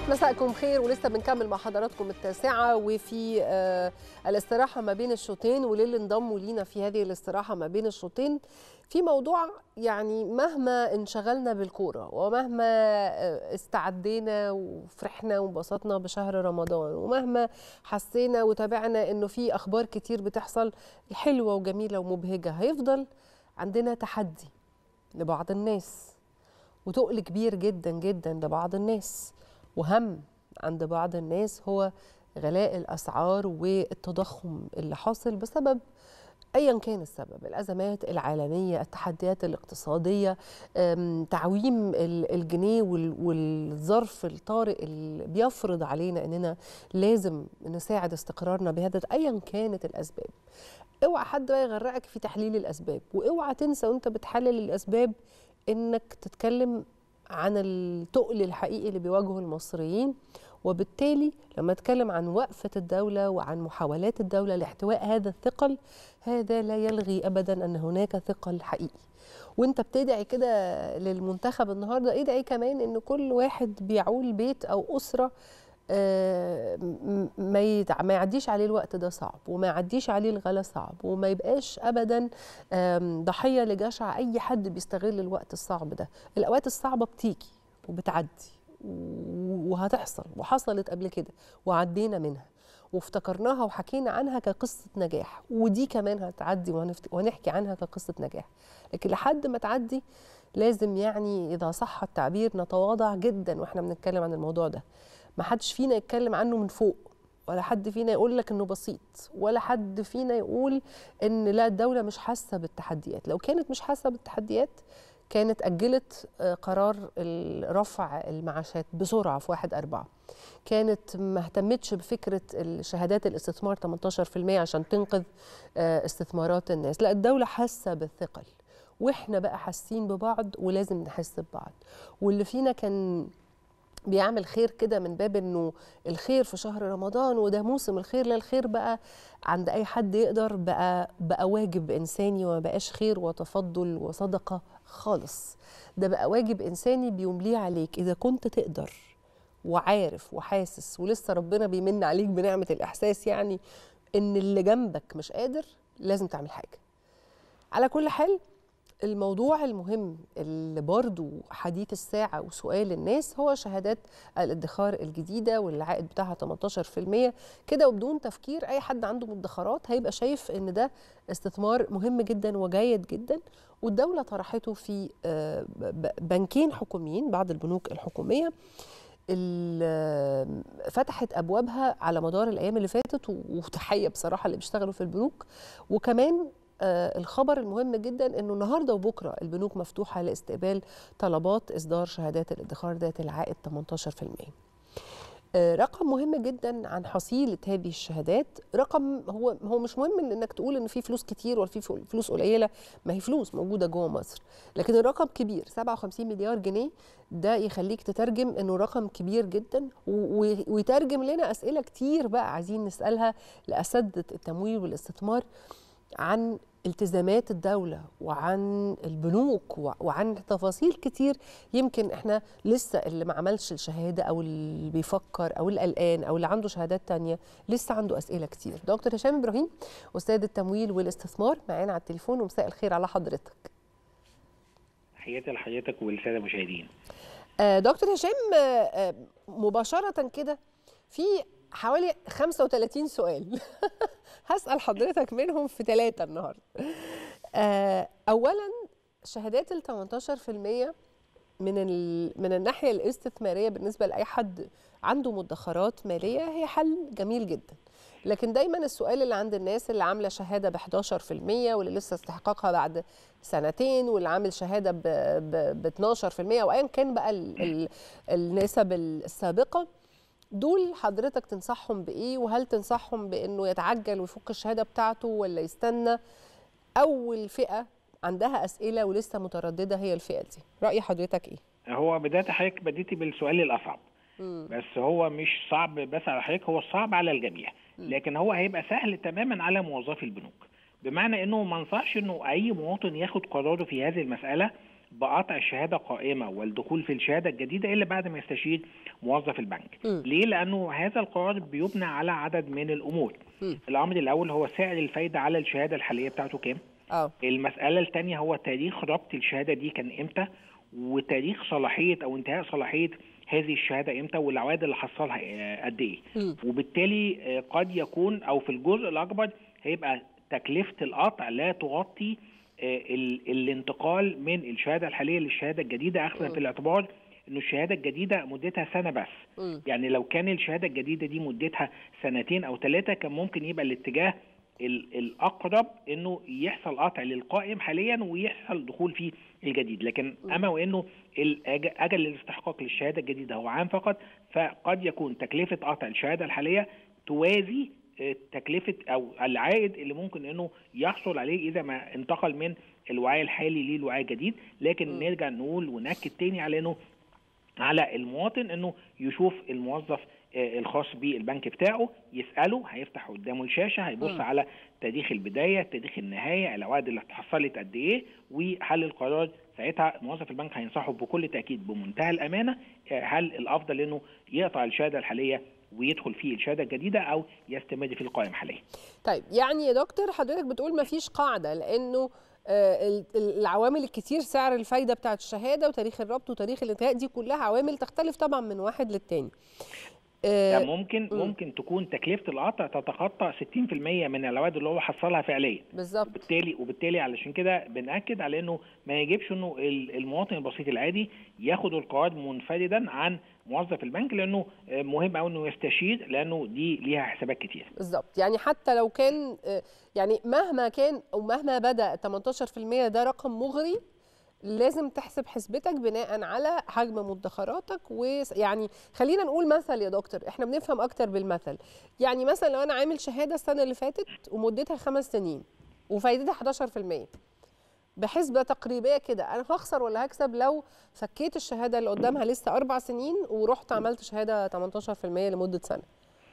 مساءكم خير ولسه بنكمل مع حضراتكم التاسعة وفي آه الاستراحة ما بين الشوطين وللي انضموا لينا في هذه الاستراحة ما بين الشوطين في موضوع يعني مهما انشغلنا بالكورة ومهما آه استعدينا وفرحنا وانبسطنا بشهر رمضان ومهما حسينا وتابعنا انه في اخبار كتير بتحصل حلوة وجميلة ومبهجة هيفضل عندنا تحدي لبعض الناس وتقل كبير جدا جدا لبعض الناس وهم عند بعض الناس هو غلاء الاسعار والتضخم اللي حاصل بسبب ايا كان السبب الازمات العالميه التحديات الاقتصاديه تعويم الجنيه والظرف الطارئ اللي بيفرض علينا اننا لازم نساعد استقرارنا بهذا ايا كانت الاسباب اوعى حد بقى يغرقك في تحليل الاسباب واوعى تنسى وانت بتحلل الاسباب انك تتكلم عن التقل الحقيقي اللي بيواجهه المصريين وبالتالي لما اتكلم عن وقفة الدولة وعن محاولات الدولة لاحتواء هذا الثقل هذا لا يلغي أبدا أن هناك ثقل حقيقي وانت بتدعي كده للمنتخب النهاردة ادعي كمان ان كل واحد بيعول بيت أو أسرة ما ما يعديش عليه الوقت ده صعب وما يعديش عليه الغلا صعب وما يبقاش ابدا ضحيه لجشع اي حد بيستغل الوقت الصعب ده الاوقات الصعبه بتيجي وبتعدي وهتحصل وحصلت قبل كده وعدينا منها وافتكرناها وحكينا عنها كقصة نجاح ودي كمان هتعدي وهنحكي عنها كقصة نجاح لكن لحد ما تعدي لازم يعني إذا صح التعبير نتواضع جدا وإحنا بنتكلم عن الموضوع ده ما حدش فينا يتكلم عنه من فوق ولا حد فينا يقول لك انه بسيط ولا حد فينا يقول ان لا الدوله مش حاسه بالتحديات لو كانت مش حاسه بالتحديات كانت اجلت قرار رفع المعاشات بسرعه في 1 4 كانت ما اهتمتش بفكره شهادات الاستثمار 18% عشان تنقذ استثمارات الناس لا الدوله حاسه بالثقل واحنا بقى حاسين ببعض ولازم نحس ببعض واللي فينا كان بيعمل خير كده من باب انه الخير في شهر رمضان وده موسم الخير لا الخير بقى عند اي حد يقدر بقى بقى واجب انساني وما بقاش خير وتفضل وصدقه خالص ده بقى واجب انساني بيمليه عليك اذا كنت تقدر وعارف وحاسس ولسه ربنا بيمن عليك بنعمه الاحساس يعني ان اللي جنبك مش قادر لازم تعمل حاجه على كل حال الموضوع المهم اللي برضو حديث الساعة وسؤال الناس هو شهادات الادخار الجديدة والعائد بتاعها 18% كده وبدون تفكير أي حد عنده مدخرات هيبقى شايف إن ده استثمار مهم جدا وجيد جدا والدولة طرحته في بنكين حكوميين بعض البنوك الحكومية فتحت ابوابها على مدار الايام اللي فاتت وتحيه بصراحه اللي بيشتغلوا في البنوك وكمان آه الخبر المهم جدا انه النهارده وبكره البنوك مفتوحه لاستقبال طلبات اصدار شهادات الادخار ذات العائد 18%. آه رقم مهم جدا عن حصيله هذه الشهادات رقم هو هو مش مهم انك تقول ان في فلوس كتير ولا في فلوس قليله ما هي فلوس موجوده جوه مصر لكن الرقم كبير 57 مليار جنيه ده يخليك تترجم انه رقم كبير جدا ويترجم لنا اسئله كتير بقى عايزين نسالها لاساتذه التمويل والاستثمار عن التزامات الدولة وعن البنوك وعن تفاصيل كتير يمكن احنا لسه اللي ما عملش الشهادة او اللي بيفكر او اللي قلقان او اللي عنده شهادات تانية لسه عنده اسئلة كتير دكتور هشام ابراهيم استاذ التمويل والاستثمار معانا على التليفون ومساء الخير على حضرتك تحياتي لحضرتك وللساده المشاهدين دكتور هشام مباشرة كده في حوالي 35 سؤال هسأل حضرتك منهم في ثلاثة النهاردة أولا شهادات ال 18% من من الناحية الاستثمارية بالنسبة لأي حد عنده مدخرات مالية هي حل جميل جدا لكن دايما السؤال اللي عند الناس اللي عامله شهاده ب 11% واللي لسه استحقاقها بعد سنتين واللي عامل شهاده ب 12% وايا كان بقى ال ال النسب السابقه دول حضرتك تنصحهم بايه وهل تنصحهم بانه يتعجل ويفك الشهاده بتاعته ولا يستنى اول فئه عندها اسئله ولسه متردده هي الفئه دي راي حضرتك ايه هو بدايه حضرتك بديتي بالسؤال الاصعب مم. بس هو مش صعب بس على حضرتك هو صعب على الجميع مم. لكن هو هيبقى سهل تماما على موظفي البنوك بمعنى انه ما انصحش انه اي مواطن ياخد قراره في هذه المساله بقطع الشهاده قائمه والدخول في الشهاده الجديده الا بعد ما يستشير موظف البنك. م. ليه؟ لانه هذا القرار بيبنى على عدد من الامور. م. الامر الاول هو سعر الفايده على الشهاده الحاليه بتاعته كام؟ اه المساله الثانيه هو تاريخ ربط الشهاده دي كان امتى؟ وتاريخ صلاحيه او انتهاء صلاحيه هذه الشهاده امتى والعوائد اللي حصلها قد ايه وبالتالي قد يكون او في الجزء الاكبر هيبقى تكلفه القطع لا تغطي الانتقال من الشهاده الحاليه للشهاده الجديده اخذا في الاعتبار انه الشهاده الجديده مدتها سنه بس م. يعني لو كان الشهاده الجديده دي مدتها سنتين او ثلاثه كان ممكن يبقى الاتجاه الاقرب انه يحصل قطع للقائم حاليا ويحصل دخول في الجديد لكن اما وانه اجل الاستحقاق للشهاده الجديده هو عام فقط فقد يكون تكلفه قطع الشهاده الحاليه توازي تكلفه او العائد اللي ممكن انه يحصل عليه اذا ما انتقل من الوعاء الحالي للوعاء الجديد لكن م. نرجع نقول وناكد تاني على انه على المواطن انه يشوف الموظف الخاص بالبنك بتاعه يساله هيفتح قدامه الشاشه هيبص م. على تاريخ البدايه تاريخ النهايه العوائد اللي اتحصلت قد ايه وحل القرار ساعتها موظف البنك هينصحه بكل تاكيد بمنتهى الامانه هل الافضل انه يقطع الشهاده الحاليه ويدخل في الشهاده الجديده او يستمر في القائمه حاليا. طيب يعني يا دكتور حضرتك بتقول ما فيش قاعده لانه العوامل الكتير سعر الفايده بتاعت الشهاده وتاريخ الربط وتاريخ الانتهاء دي كلها عوامل تختلف طبعا من واحد للتاني. يعني ممكن م. ممكن تكون تكلفه القطع تتخطى 60% من العوائد اللي هو حصلها فعليا بالظبط وبالتالي وبالتالي علشان كده بناكد على انه ما يجبش انه المواطن البسيط العادي ياخد القرار منفردا عن موظف البنك لانه مهم قوي انه يستشير لانه دي ليها حسابات كتير بالظبط يعني حتى لو كان يعني مهما كان او مهما بدا 18% ده رقم مغري لازم تحسب حسبتك بناء على حجم مدخراتك ويعني خلينا نقول مثل يا دكتور احنا بنفهم اكتر بالمثل يعني مثلا لو انا عامل شهاده السنه اللي فاتت ومدتها خمس سنين وفايدتها 11% بحسبه تقريبيه كده انا هخسر ولا هكسب لو فكيت الشهاده اللي قدامها لسه اربع سنين ورحت عملت شهاده 18% لمده سنه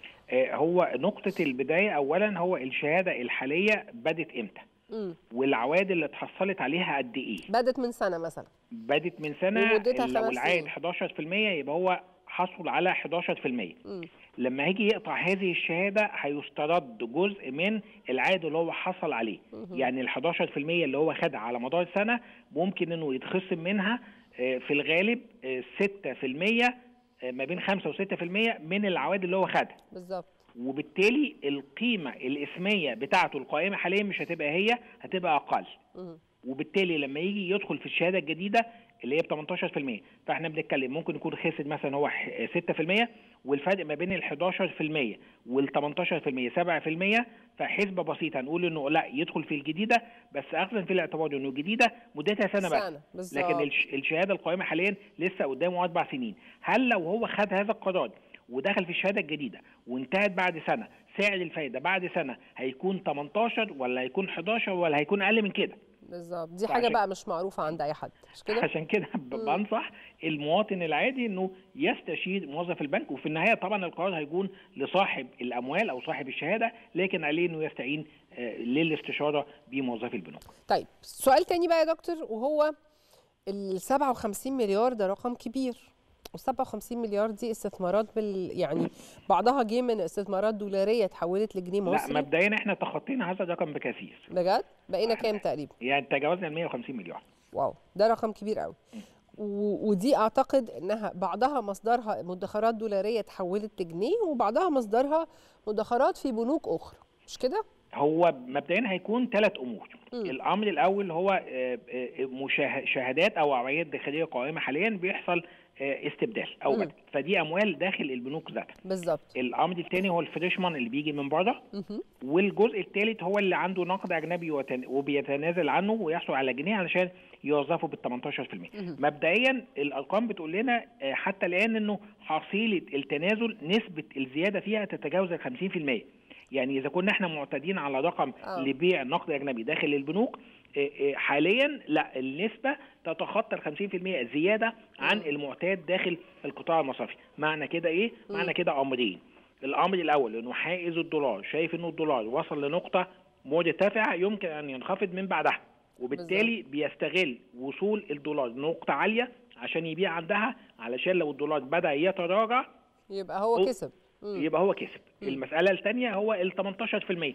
هو نقطه البدايه اولا هو الشهاده الحاليه بدت امتى م. والعوائد اللي اتحصلت عليها قد ايه بدت من سنه مثلا بدت من سنه لو العائد 11% يبقى هو حصل على 11% م. لما هيجي يقطع هذه الشهاده هيسترد جزء من العائد اللي هو حصل عليه م. يعني ال 11% اللي هو خدها على مدار سنه ممكن انه يتخصم منها في الغالب 6% ما بين 5 و6% من العوائد اللي هو خدها بالظبط وبالتالي القيمه الاسميه بتاعته القائمه حاليا مش هتبقى هي هتبقى اقل م. وبالتالي لما يجي يدخل في الشهاده الجديده اللي هي ب 18% فاحنا بنتكلم ممكن يكون خسر مثلا هو 6% والفرق ما بين ال 11% وال 18% 7% فحسبه بسيطه نقول انه لا يدخل في الجديده بس اخذا في الاعتبار انه الجديده مدتها سنه, سنة. بس لكن الشهاده القائمه حاليا لسه قدامه اربع سنين هل لو هو خد هذا القرار ودخل في الشهاده الجديده وانتهت بعد سنه سعر الفايده بعد سنه هيكون 18 ولا هيكون 11 ولا هيكون اقل من كده بالظبط دي حاجه بقى مش معروفه عند اي حد مش كده عشان كده بنصح المواطن العادي انه يستشير موظف البنك وفي النهايه طبعا القرار هيكون لصاحب الاموال او صاحب الشهاده لكن عليه انه يستعين للاستشاره بموظفي البنوك طيب سؤال تاني بقى يا دكتور وهو ال 57 مليار ده رقم كبير و57 مليار دي استثمارات بال يعني بعضها جه من استثمارات دولاريه اتحولت لجنيه مصري لا مبدئيا احنا تخطينا هذا الرقم بكثير بجد بقينا كام تقريبا يعني تجاوزنا ال 150 مليار واو ده رقم كبير قوي ودي اعتقد انها بعضها مصدرها مدخرات دولاريه اتحولت لجنيه وبعضها مصدرها مدخرات في بنوك اخرى مش كده هو مبدئيا هيكون ثلاث امور م. الامر الاول هو مشاهدات او عوائد داخليه قائمه حاليا بيحصل استبدال او بدل فدي اموال داخل البنوك ذاتها بالظبط الامر الثاني هو الفريشمان اللي بيجي من بره والجزء الثالث هو اللي عنده نقد اجنبي وبيتنازل عنه ويحصل على جنيه علشان يوظفه بال 18% مبدئيا الارقام بتقول لنا حتى الان انه حصيله التنازل نسبه الزياده فيها تتجاوز ال 50% يعني اذا كنا احنا معتادين على رقم آه. لبيع نقد اجنبي داخل البنوك حاليا لا النسبه تتخطى ال 50% زياده عن المعتاد داخل القطاع المصرفي معنى كده ايه معنى كده امرين الامر الاول انه حائز الدولار شايف انه الدولار وصل لنقطه مرتفعه يمكن ان ينخفض من بعدها وبالتالي بيستغل وصول الدولار لنقطه عاليه عشان يبيع عندها علشان لو الدولار بدا يتراجع يبقى هو هو- كسب مم. يبقى هو كسب مم. المساله الثانيه هو ال 18%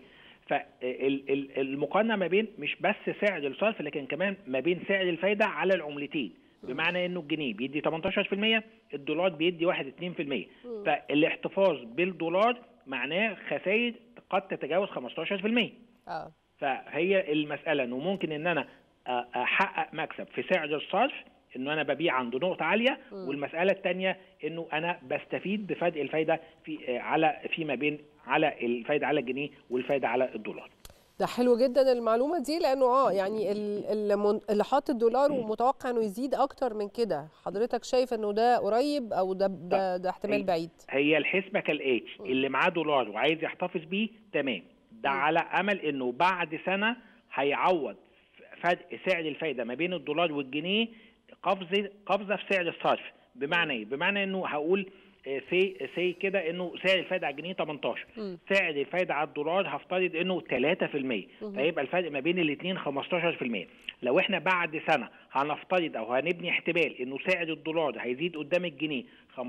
فالمقارنه ما بين مش بس سعر الصرف لكن كمان ما بين سعر الفايده على العملتين بمعنى انه الجنيه بيدي 18% الدولار بيدي 1 2% فالاحتفاظ بالدولار معناه خسائر قد تتجاوز 15% اه فهي المساله انه ممكن ان انا أ- احقق مكسب في سعر الصرف انه انا ببيع عند نقطه عاليه مم. والمساله الثانيه انه انا بستفيد بفرق الفايده في آه، على فيما بين على الفايده على الجنيه والفايده على الدولار ده حلو جدا المعلومه دي لانه اه يعني ال- اللي من- اللي حاطط الدولار ومتوقع انه يزيد اكتر من كده حضرتك شايف انه ده قريب او ده ده, ده احتمال هي- بعيد هي الحسبه كالاتي مم. اللي معاه دولار وعايز يحتفظ بيه تمام ده مم. على امل انه بعد سنه هيعوض فرق سعر الفايده ما بين الدولار والجنيه قفزه قفزه في سعر الصرف بمعنى ايه بمعنى انه هقول سي سي كده انه سعر الفايده على الجنيه 18 مم. سعر الفايده على الدولار هفترض انه 3% مهم. فيبقى الفرق ما بين الاثنين 15% لو احنا بعد سنه هنفترض او هنبني احتمال انه سعر الدولار هيزيد قدام الجنيه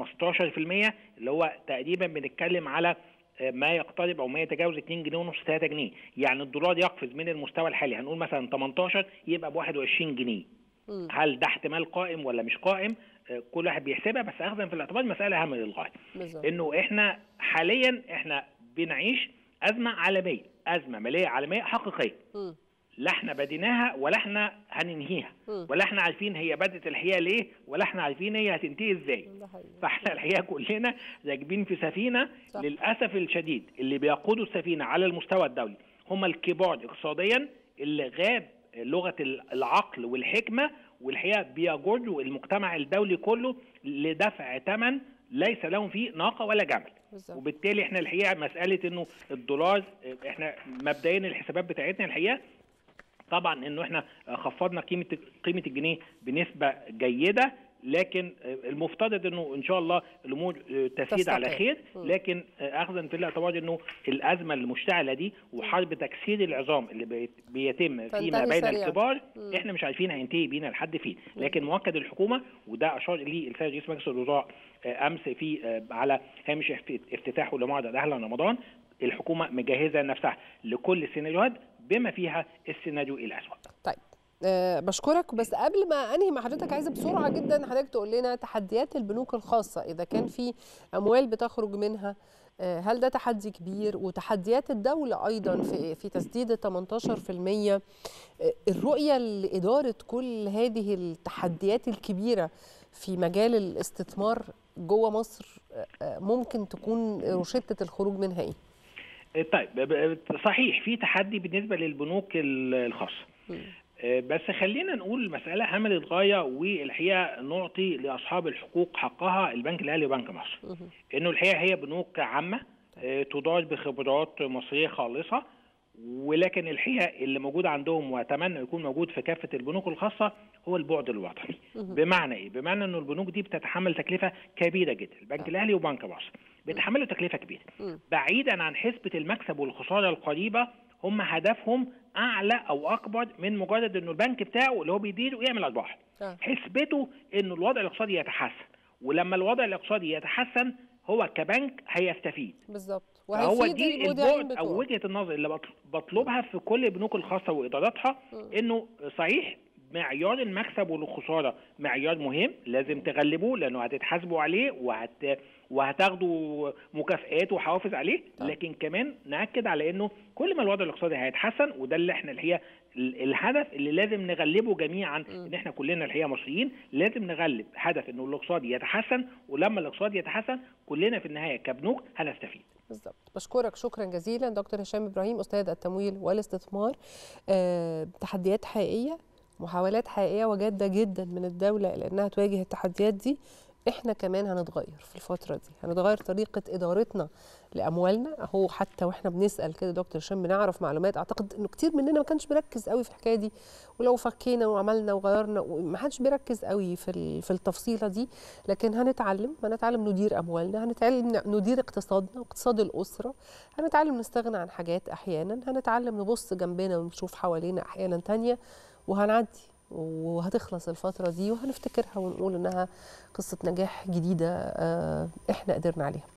15% اللي هو تقريبا بنتكلم على آه، ما يقترب او ما يتجاوز 2 جنيه ونص 3 جنيه يعني الدولار يقفز من المستوى الحالي هنقول مثلا 18 يبقى ب 21 جنيه مم. هل ده احتمال قائم ولا مش قائم آه، كل واحد بيحسبها بس اخذا في الاعتبار مساله هامه للغايه بالظبط انه احنا حاليا احنا بنعيش ازمه عالميه ازمه ماليه عالميه حقيقيه مم. لا احنا بديناها ولا احنا هننهيها مم. ولا احنا عارفين هي بدت الحقيقه ليه ولا احنا عارفين هي هتنتهي ازاي ده حقيقي. فاحنا الحقيقه كلنا راكبين في سفينه صح. للاسف الشديد اللي بيقودوا السفينه على المستوى الدولي هم الكبار اقتصاديا اللي غاب لغه العقل والحكمه والحقيقه بيجروا المجتمع الدولي كله لدفع ثمن ليس لهم فيه ناقه ولا جمل بالظبط وبالتالي احنا الحقيقه مساله انه الدولار احنا مبدئيا الحسابات بتاعتنا الحقيقه طبعا انه احنا خفضنا قيمه قيمه الجنيه بنسبه جيده لكن المفترض انه ان شاء الله الامور تسير على تستقر. خير مم. لكن اخذا في الاعتبار انه الازمه المشتعله دي وحرب تكسير العظام اللي بيت- بيتم فيما تنتهي بين سريعاً. الكبار مم. احنا مش عارفين هينتهي بينا لحد فين لكن مؤكد الحكومه وده اشار ليه السيد رئيس مجلس الوزراء آه، امس في آه، على هامش افت- افتتاحه لمعرض اهلا رمضان الحكومه مجهزه نفسها لكل السيناريوهات بما فيها السيناريو الاسوأ طيب أه بشكرك بس قبل ما انهي مع حضرتك عايزه بسرعه جدا حضرتك تقول لنا تحديات البنوك الخاصه اذا كان في اموال بتخرج منها آه، هل ده تحدي كبير وتحديات الدولة أيضا في في تسديد ال 18% آه، الرؤية لإدارة كل هذه التحديات الكبيرة في مجال الاستثمار جوه مصر آه، آه، ممكن تكون روشتة الخروج منها إيه؟ طيب ب- ب- صحيح في تحدي بالنسبه للبنوك ال- الخاصه مم. آه، بس خلينا نقول المسألة هامة للغاية والحقيقة نعطي لأصحاب الحقوق حقها البنك الأهلي وبنك مصر مهم. إنه الحقيقة هي بنوك عامة آه، تدار بخبرات مصرية خالصة ولكن الحقيقة اللي موجود عندهم وأتمنى يكون موجود في كافة البنوك الخاصة هو البعد الوطني مهم. بمعنى إيه؟ بمعنى إنه البنوك دي بتتحمل تكلفة كبيرة جدا البنك آه. الأهلي وبنك مصر بيتحملوا تكلفة كبيرة مم. بعيدا عن حسبة المكسب والخسارة القريبة هم هدفهم أعلى أو أكبر من مجرد إنه البنك بتاعه اللي هو بيديره يعمل أرباح آه. حسبته إنه الوضع الاقتصادي يتحسن ولما الوضع الاقتصادي يتحسن هو كبنك هيستفيد بالظبط فهو وهيفيد دي المودعين البعد او بتوعه وجهه النظر اللي بطل- بطلبها في كل البنوك الخاصه واداراتها مم. انه صحيح معيار المكسب والخساره معيار مهم لازم تغلبوه لانه هتتحاسبوا عليه وهت وهتاخدوا مكافآت وحوافز عليه طبعا. لكن كمان ناكد على انه كل ما الوضع الاقتصادي هيتحسن وده اللي احنا الحقيقه ال- الهدف اللي لازم نغلبه جميعا مم. ان احنا كلنا الحقيقه مصريين لازم نغلب هدف انه الاقتصاد يتحسن ولما الاقتصاد يتحسن كلنا في النهايه كبنوك هنستفيد بالظبط بشكرك شكرا جزيلا دكتور هشام ابراهيم استاذ التمويل والاستثمار آه، تحديات حقيقيه محاولات حقيقيه وجاده جدا من الدوله لانها تواجه التحديات دي احنا كمان هنتغير في الفتره دي هنتغير طريقه ادارتنا لاموالنا اهو حتى واحنا بنسال كده دكتور هشام بنعرف معلومات اعتقد انه كتير مننا ما كانش بيركز قوي في الحكايه دي ولو فكينا وعملنا وغيرنا وما حدش بيركز قوي في ال- في التفصيله دي لكن هنتعلم هنتعلم ندير اموالنا هنتعلم ندير اقتصادنا واقتصاد الاسره هنتعلم نستغنى عن حاجات احيانا هنتعلم نبص جنبنا ونشوف حوالينا احيانا تانية وهنعدي وهتخلص الفتره دي وهنفتكرها ونقول انها قصه نجاح جديده آه، احنا قدرنا عليها